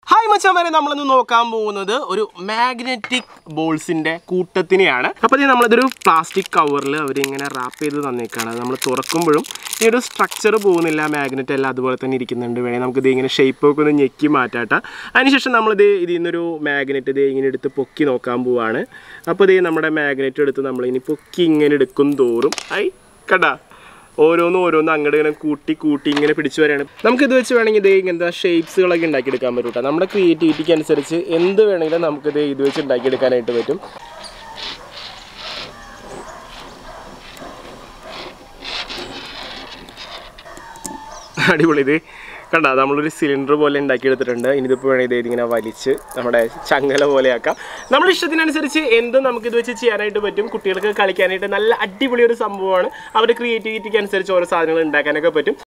hi മച്ചാമാരെ നമ്മളിന്ന് നോക്കാൻ പോകുന്നത് ഒരു മാഗ്നറ്റിക് ബോൾസിന്റെ കൂട്ടത്തിനെയാണ് അപ്പോൾ ഇത് നമ്മളിതൊരു പ്ലാസ്റ്റിക് കവറിൽ അവരിങ്ങനെ റാപ്പ് ചെയ്ത് തന്നേക്കാണ് അത് നമ്മൾ തുറക്കുമ്പോഴും ഈ ഒരു സ്ട്രക്ചർ പോകുന്നില്ല മാഗ്നറ്റ് എല്ലാം അതുപോലെ തന്നെ ഇരിക്കുന്നുണ്ട് വേണേൽ നമുക്ക് ഇത് ഇങ്ങനെ ഷേപ്പ് ഒക്കെ ഒന്ന് ഞെക്കി മാറ്റാട്ട അതിനുശേഷം നമ്മളിത് ഇതിൽ നിന്നൊരു മാഗ്നറ്റ് ഇത് ഇങ്ങനെ എടുത്ത് പൊക്കി നോക്കാൻ പോവാണ് അപ്പോൾ ഇത് നമ്മുടെ മാഗ്നറ്റ് എടുത്ത് നമ്മൾ ഇനി പൊക്കി ഇങ്ങനെ എടുക്കും തോറും ഐ കടാ ഓരോന്നും ഓരോന്നും അങ്ങോട്ട് ഇങ്ങനെ കൂട്ടി കൂട്ടി ഇങ്ങനെ പിടിച്ചു വരികയാണ് നമുക്ക് ഇത് വെച്ച് വേണമെങ്കിൽ ഇത് ഇങ്ങനത്തെ ഷേപ്സുകളൊക്കെ ഉണ്ടാക്കിയെടുക്കാൻ പറ്റും കേട്ടോ നമ്മുടെ ക്രിയേറ്റിവിറ്റിക്ക് അനുസരിച്ച് എന്ത് വേണമെങ്കിലും നമുക്കിത് ഇത് വെച്ച് ഉണ്ടാക്കിയെടുക്കാനായിട്ട് പറ്റും അടിപൊളി ഇത് കണ്ട നമ്മളൊരു സിലിണ്ടർ പോലെ ഉണ്ടാക്കിയെടുത്തിട്ടുണ്ട് ഇനിയിപ്പോൾ വേണമെങ്കിൽ ഇത് ഇങ്ങനെ വലിച്ച് നമ്മുടെ ചങ്ങല പോലെയാക്കാം നമ്മുടെ ഇഷ്ടത്തിനനുസരിച്ച് എന്തും നമുക്ക് ഇത് വെച്ച് ചെയ്യാനായിട്ട് പറ്റും കുട്ടികൾക്ക് കളിക്കാനായിട്ട് നല്ല അടിപൊളി ഒരു സംഭവമാണ് അവരുടെ ക്രിയേറ്റിവിറ്റിക്ക് അനുസരിച്ച് ഓരോ സാധനങ്ങൾ ഉണ്ടാക്കാനൊക്കെ പറ്റും